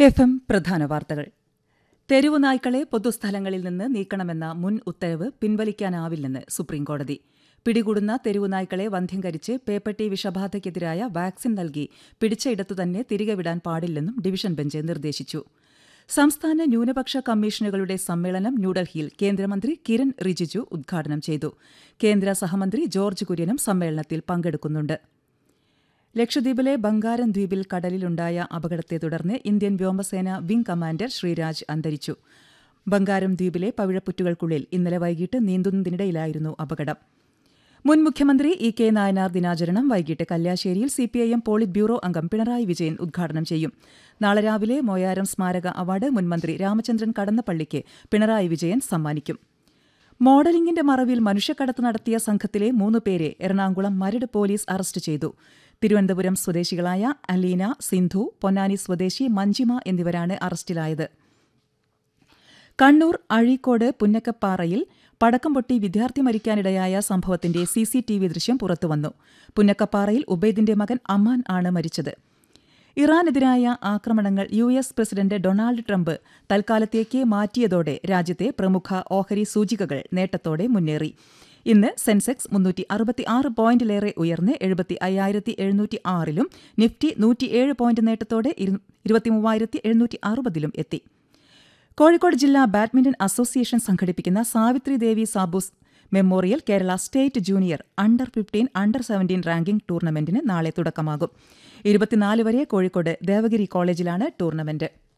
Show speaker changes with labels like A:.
A: F M പ്രധാന വാർത്തകൾ തെരുവു നായ്ക്കളെ പൊതുസ്ഥലങ്ങളിൽ നിന്ന് നീക്കണമെന്ന മുൻ ഉത്തരവ് പിൻവലിക്കാനാവില്ലെന്ന് സുപ്രീംകോടതി പിടികൂടുന്ന തെരുവു നായ്ക്കളെ വന്ധ്യംകരിച്ച് പേപ്പട്ടി വിഷബാധയ്ക്കെതിരായ വാക്സിൻ നൽകി പിടിച്ചയിടത്തു തന്നെ തിരികെ വിടാൻ പാടില്ലെന്നും ഡിവിഷൻ ബെഞ്ച് നിർദ്ദേശിച്ചു സംസ്ഥാന ന്യൂനപക്ഷ കമ്മീഷനുകളുടെ സമ്മേളനം ന്യൂഡൽഹിയിൽ കേന്ദ്രമന്ത്രി കിരൺ റിജിജു ഉദ്ഘാടനം ചെയ്തു കേന്ദ്ര സഹമന്ത്രി ജോർജ് കുര്യനും സമ്മേളനത്തിൽ പങ്കെടുക്കുന്നുണ്ട് ലക്ഷദ്വീപിലെ ബംഗാരം ദ്വീപിൽ കടലിലുണ്ടായ അപകടത്തെ തുടർന്ന് ഇന്ത്യൻ വ്യോമസേന വിംഗ് കമാൻഡർ ശ്രീരാജ് അന്തരിച്ചു ബംഗാരം ദ്വീപിലെ പവിഴപ്പുറ്റുകൾക്കുള്ളിൽ ഇന്നലെ വൈകിട്ട് നീന്തുന്നതിനിടയിലായിരുന്നു അപകടം മുൻ മുഖ്യമന്ത്രി ഇ കെ നായനാർ ദിനാചരണം വൈകിട്ട് കല്യാശ്ശേരിയിൽ സിപിഐഎം പോളിറ്റ് ബ്യൂറോ അംഗം പിണറായി വിജയൻ ഉദ്ഘാടനം ചെയ്യും നാളെ രാവിലെ മൊയാരം സ്മാരക അവാർഡ് മുൻമന്ത്രി രാമചന്ദ്രൻ കടന്നപ്പള്ളിക്ക് പിണറായി വിജയൻ സമ്മാനിക്കും മോഡലിംഗിന്റെ മറവിൽ മനുഷ്യക്കടത്ത് നടത്തിയ സംഘത്തിലെ മൂന്ന് പേരെ എറണാകുളം മരട് പോലീസ് അറസ്റ്റ് ചെയ്തു തിരുവനന്തപുരം സ്വദേശികളായ അലീന സിന്ധു പൊന്നാനി സ്വദേശി മഞ്ജിമ എന്നിവരാണ് അറസ്റ്റിലായത് കണ്ണൂർ അഴീക്കോട് പുന്നക്കപ്പാറയിൽ പടക്കം പൊട്ടി വിദ്യാർത്ഥി മരിക്കാനിടയായ സംഭവത്തിന്റെ സി സി ടി വി ദൃശ്യം പുറത്തുവന്നു പുന്നക്കപ്പാറയിൽ ഉബൈദിന്റെ മകൻ അമ്മാൻ ആണ് മരിച്ചത് ഇറാനെതിരായ ആക്രമണങ്ങൾ U S president Donald Trump തൽക്കാലത്തേക്ക് മാറ്റിയതോടെ രാജ്യത്തെ പ്രമുഖ ഓഹരി സൂചികകൾ നേട്ടത്തോടെ മുന്നേറി ഇന്ന് സെൻസെക്സ് മുന്നൂറ്റി അറുപത്തിയാറ് പോയിന്റിലേറെ ഉയർന്ന് എഴുപത്തി അയ്യായിരത്തി എഴുന്നൂറ്റി ആറിലും നിഫ്റ്റി നൂറ്റിയേഴ് പോയിന്റ് നേട്ടത്തോടെ ഇരുപത്തിമൂവായിരത്തി എഴുന്നൂറ്റി അറുപതിലും എത്തി കോഴിക്കോട് ജില്ലാ ബാഡ്മിന്റൺ അസോസിയേഷൻ സംഘടിപ്പിക്കുന്ന സാവിത്രി ദേവി സാബൂസ് memorial Kerala state junior under fifteen under seventeen ranking ടൂർണമെന്റിന് നാളെ തുടക്കമാകും ഇരുപത്തിനാല് വരെ കോഴിക്കോട് ദേവഗിരി കോളേജിലാണ് ടൂർണമെന്റ്